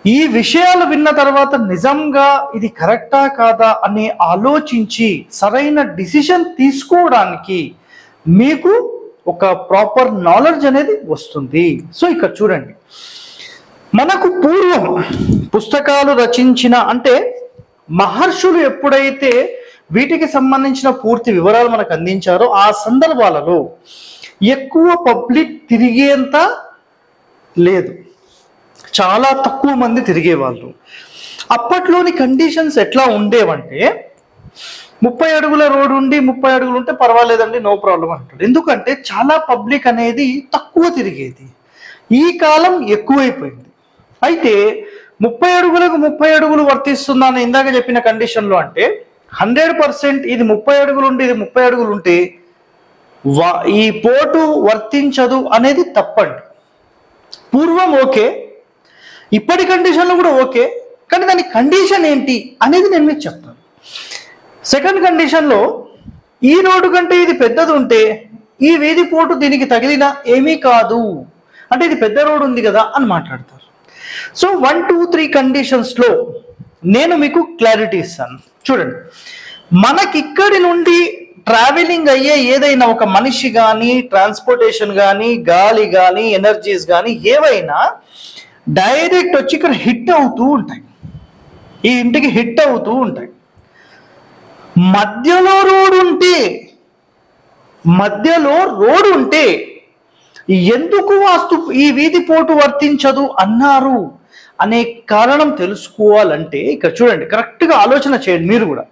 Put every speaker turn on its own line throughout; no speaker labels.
ఈ విషయాలు విన్న తర్వాత నిజంగా ఇది కరెక్టా కాదా అని ఆలోచించి సరైన డిసిషన్ తీసుకోవడానికి మీకు ఒక ప్రాపర్ నాలెడ్జ్ అనేది వస్తుంది సో ఇక్కడ చూడండి మనకు పూర్వం పుస్తకాలు రచించిన అంటే మహర్షులు ఎప్పుడైతే వీటికి సంబంధించిన పూర్తి వివరాలు మనకు అందించారో ఆ సందర్భాలలో ఎక్కువ పబ్లిక్ తిరిగేంత లేదు చాలా తక్కువ మంది తిరిగేవాళ్ళు అప్పట్లోని కండిషన్స్ ఎట్లా ఉండేవంటే ముప్పై అడుగుల రోడ్డు ఉండి ముప్పై అడుగులు ఉంటే పర్వాలేదండి నో ప్రాబ్లం అంటాడు ఎందుకంటే చాలా పబ్లిక్ అనేది తక్కువ తిరిగేది ఈ కాలం ఎక్కువైపోయింది అయితే ముప్పై అడుగులకు ముప్పై అడుగులు వర్తిస్తుందని ఇందాక చెప్పిన కండిషన్లో అంటే హండ్రెడ్ పర్సెంట్ ఇది ముప్పై అడుగులు ఉండి ఇది ముప్పై అడుగులు ఉంటే వా- ఈ పోటు వర్తించదు అనేది తప్పండి పూర్వం ఓకే ఇప్పటి కండిషన్లో కూడా ఓకే కానీ దాని కండిషన్ ఏంటి అనేది నేను మీకు చెప్తాను సెకండ్ కండిషన్లో ఈ రోడ్డు కంటే ఇది పెద్దది ఉంటే ఈ వీధి పోటు దీనికి తగిలినా ఏమీ కాదు అంటే ఇది పెద్ద రోడ్డు ఉంది కదా అని మాట్లాడతారు సో వన్ టూ త్రీ కండిషన్స్లో నేను మీకు క్లారిటీ ఇస్తాను చూడండి మనకిక్కడి నుండి ట్రావెలింగ్ అయ్యే ఏదైనా ఒక మనిషి కానీ ట్రాన్స్పోర్టేషన్ కానీ గాలి కానీ ఎనర్జీస్ కానీ ఏవైనా డైరెక్ట్ వచ్చి ఇక్కడ హిట్ అవుతూ ఉంటాయి ఈ ఇంటికి హిట్ అవుతూ ఉంటాయి మధ్యలో రోడ్డు ఉంటే మధ్యలో రోడ్డు ఉంటే ఎందుకు వాస్తు ఈ వీధి పోటు వర్తించదు అన్నారు అనే కారణం తెలుసుకోవాలంటే ఇక్కడ చూడండి కరెక్ట్గా ఆలోచన చేయండి మీరు కూడా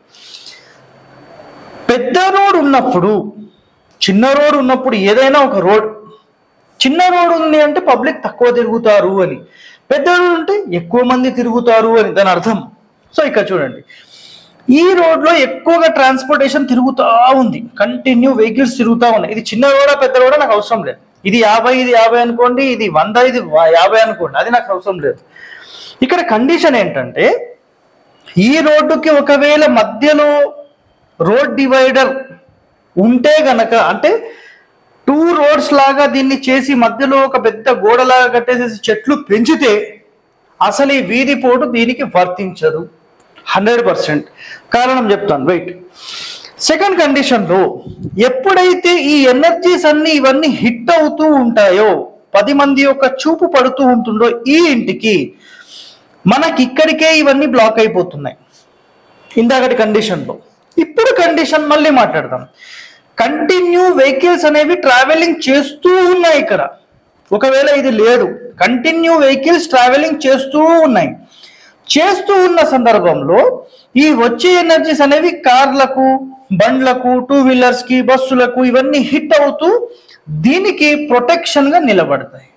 పెద్ద రోడ్ ఉన్నప్పుడు చిన్న రోడ్ ఉన్నప్పుడు ఏదైనా ఒక రోడ్ చిన్న రోడ్ ఉంది అంటే పబ్లిక్ తక్కువ తిరుగుతారు అని పెద్ద రోడ్ ఉంటే ఎక్కువ మంది తిరుగుతారు అని దాని అర్థం సో ఇక్కడ చూడండి ఈ రోడ్లో ఎక్కువగా ట్రాన్స్పోర్టేషన్ తిరుగుతూ ఉంది కంటిన్యూ వెహికల్స్ తిరుగుతూ ఉన్నాయి ఇది చిన్న రోడా పెద్ద రోడా నాకు అవసరం లేదు ఇది యాభై ఇది యాభై అనుకోండి ఇది వంద ఇది వా- యాభై అనుకోండి అది నాకు అవసరం లేదు ఇక్కడ కండిషన్ ఏంటంటే ఈ రోడ్డుకి ఒకవేళ మధ్యలో రోడ్ డివైడర్ ఉంటే గనక అంటే టూ రోడ్స్ లాగా దీన్ని చేసి మధ్యలో ఒక పెద్ద గోడలాగా కట్టేసేసి చెట్లు పెంచితే అసలు ఈ వీధి పోటు దీనికి వర్తించదు హండ్రెడ్ పర్సెంట్ కారణం చెప్తాను వెయిట్ సెకండ్ కండిషన్లో ఎప్పుడైతే ఈ ఎనర్జీస్ అన్ని ఇవన్నీ హిట్ అవుతూ ఉంటాయో పది మంది యొక్క చూపు పడుతూ ఉంటుందో ఈ ఇంటికి మనకి ఇక్కడికే ఇవన్నీ బ్లాక్ అయిపోతున్నాయి ఇందాకటి కండిషన్లో ఇప్పుడు కండిషన్ మళ్ళీ మాట్లాడదాం కంటిన్యూ వెహికల్స్ అనేవి ట్రావెలింగ్ చేస్తూ ఉన్నాయి ఇక్కడ ఒకవేళ ఇది లేదు కంటిన్యూ వెహికల్స్ ట్రావెలింగ్ చేస్తూ ఉన్నాయి చేస్తూ ఉన్న సందర్భంలో ఈ వచ్చే ఎనర్జీస్ అనేవి కార్లకు బండ్లకు టూ వీలర్స్ కి బస్సులకు ఇవన్నీ హిట్ అవుతూ దీనికి ప్రొటెక్షన్ గా నిలబడతాయి